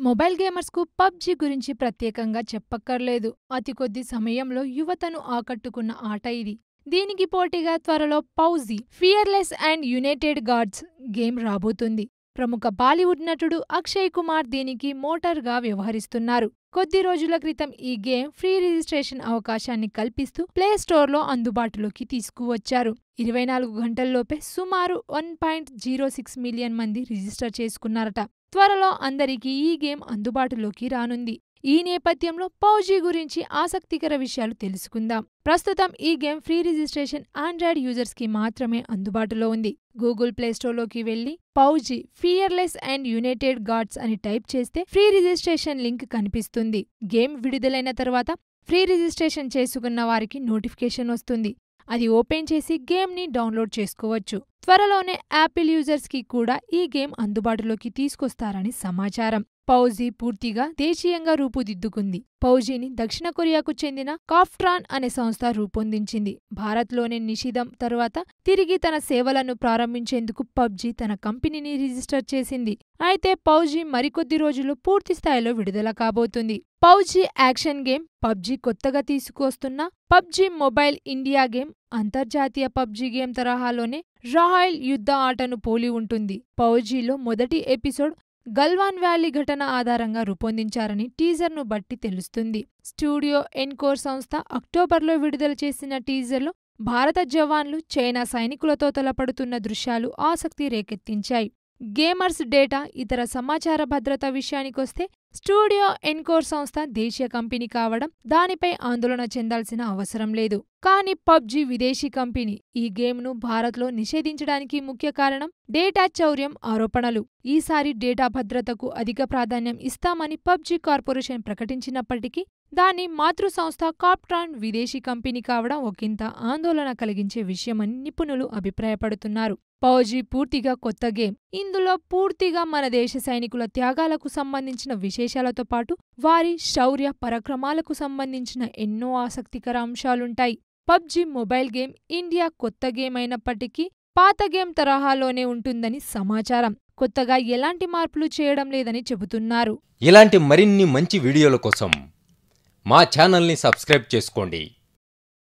mobile గేమర్స్కు PUBG గురించి ప్రత్యేకంగా చెప్పక్కర్లేదు అతి కొద్ది సమయంలో యువతను ఆకట్టుకున్న ఆట ఇది దీనికి పోటీగా త్వరలో Fauji Fearless and United Guards game రాబోతుంది ప్రముఖ బాలీవుడ్ నటుడు అక్షయ్ కుమార్ దీనికి మోటార్గా వ్యవహరిస్తున్నారు కొద్ది రోజుల క్రితం ఈ గేమ్ ఫ్రీ రిజిస్ట్రేషన్ అవకాశాన్ని కల్పిస్తూ ప్లే స్టోర్లో అందుబాటులోకి తీసుకువచ్చారు ఇరవై నాలుగు గంటల్లోపే సుమారు one point zero six million మంది రిజిస్టర్ చేసుకున్నారట త్వరలో అందరికీ ఈ గేమ్ అందుబాటులోకి రానుంది ఈ నేపథ్యంలో పౌజీ గురించి ఆసక్తికర విషయాలు తెలుసుకుందాం ప్రస్తుతం ఈ game free registration Android users కి మాత్రమే అందుబాటులో ఉంది గూగుల్ ప్లేస్టోర్లోకి వెళ్లి Fauji Fearless and United Guards అని టైప్ చేస్తే ఫ్రీ రిజిస్ట్రేషన్ లింక్ కనిపిస్తుంది గేమ్ విడుదలైన తర్వాత ఫ్రీ రిజిస్ట్రేషన్ చేసుకున్న వారికి నోటిఫికేషన్ వస్తుంది అది ఓపెన్ చేసి గేమ్ని డౌన్లోడ్ చేసుకోవచ్చు త్వరలోనే యాపిల్ యూజర్స్కి కూడా ఈ గేమ్ అందుబాటులోకి తీసుకొస్తారని సమాచారం పౌజీ పూర్తిగా దేశీయంగా రూపుదిద్దుకుంది పౌజీని దక్షిణ కొరియాకు చెందిన కాఫ్ట్రాన్ అనే సంస్థ రూపొందించింది భారత్లోని నిషిధం తరువాత తిరిగి తన సేవలను ప్రారంభించేందుకు పబ్జీ తన కంపెనీని రిజిస్టర్ చేసింది అయితే పౌజీ మరికొద్ది రోజులు పూర్తి స్థాయిలో విడుదల కాబోతుంది పౌజీ యాక్షన్ గేమ్ పబ్జీ కొత్తగా తీసుకువస్తున్న పబ్జీ మొబైల్ ఇండియా గేమ్ అంతర్జాతీయ పబ్జీ గేమ్ తరహాలోనే రాయల్ యుద్ధ ఆటను పోలి ఉంటుంది పౌజీలో మొదటి ఎపిసోడ్ గల్వాన్ వ్యాలీ ఘటన ఆధారంగా రూపొందించారని టీజర్ను బట్టి తెలుస్తుంది స్టూడియో ఎన్కోర్ సంస్థ అక్టోబర్లో విడుదల చేసిన టీజర్లో భారత జవాన్లు చైనా సైనికులతో తలపడుతున్న దృశ్యాలు ఆసక్తి రేకెత్తించాయి గేమర్స్ డేటా ఇతర సమాచార భద్రత విషయానికొస్తే స్టూడియో ఎన్కోర్ సంస్థ దేశీయ కంపెనీ కావడం దానిపై ఆందోళన చెందాల్సిన అవసరం లేదు కానీ పబ్జీ విదేశీ కంపెనీ ఈ గేమ్ను భారత్లో నిషేధించడానికి ముఖ్య కారణం డేటా చౌర్యం ఆరోపణలు ఈసారి డేటా భద్రతకు అధిక ప్రాధాన్యం ఇస్తామని పబ్జీ కార్పొరేషన్ ప్రకటించినప్పటికీ దాని మాతృ సంస్థ కాప్ట్రాన్ విదేశీ కంపెనీ కావడం ఒకంత ఆందోళన కలిగించే విషయమని నిపుణులు అభిప్రాయపడుతున్నారు పౌజీ పూర్తిగా కొత్త గేమ్ ఇందులో పూర్తిగా మన దేశ సైనికుల త్యాగాలకు సంబంధించిన విశేషాలతో పాటు వారి శౌర్య పరక్రమాలకు సంబంధించిన ఎన్నో ఆసక్తికర అంశాలుంటాయి పబ్జీ మొబైల్ గేమ్ ఇండియా కొత్త గేమ్ అయినప్పటికీ పాత గేమ్ తరహాలోనే ఉంటుందని సమాచారం కొత్తగా ఎలాంటి మార్పులు చేయడం లేదని చెబుతున్నారు ఇలాంటి మరిన్ని మంచి వీడియోల కోసం మా ఛానల్ని సబ్స్క్రైబ్ చేసుకోండి